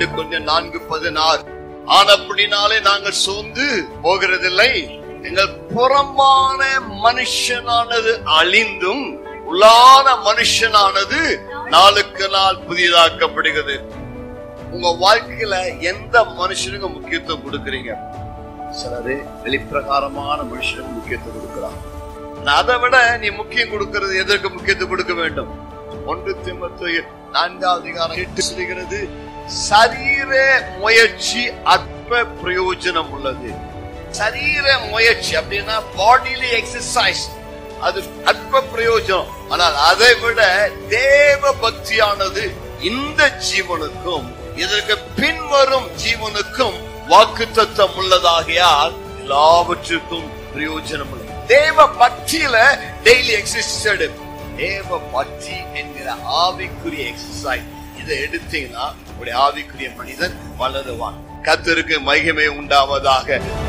ரெண்டு கொஞ்சம் நான்கு பதினாறு ஆனப்படினாலே நாங்கள் சோர்ந்து போகிறதில்லை எங்கள் புறமான மனுஷனானது அழிந்தும் உள்ளான மனுஷனானது நாளுக்கு நாள் புதிதாக்கப்படுகிறது உங்க வாழ்க்கையில எந்த மனுஷனுக்கு முக்கியத்துவம் கொடுக்கறீங்க சிலரு வெளிப்பிரகாரமான மனுஷனுக்கு முக்கியத்துவம் கொடுக்கிறான் ஆனா அதை விட நீ முக்கியம் கொடுக்கிறது எதற்கு முக்கியத்துவம் கொடுக்க வேண்டும் ஒன்று திமுக நான்காவது அதிகாரம் எட்டு சொல்லுகிறது சரீர முயற்சி அற்ப பிரயோஜனம் உள்ளது சரீர முயற்சி அப்படின்னா பாடியில எக்ஸசைஸ் அது அற்ப பிரயோஜனம் ஆனால் அதை விட தேவ பக்தியானது இந்த ஜீவனுக்கும் இதற்கு பின்வரும் ஜீவனுக்கும் வாக்கு தத்தம் உள்ளதாகையால் எல்லாவற்றுக்கும் பிரயோஜனம் உள்ளது தேவ பக்தியில டெய்லி எக்ஸசைஸ் தேவ பக்தி என்கிற ஆவிக்குரிய எக்ஸசைஸ் இதை எடுத்தீங்கன்னா உடைய ஆவிக்குரிய மனிதன் வளருவான் கத்தருக்கு மகிமை உண்டாவதாக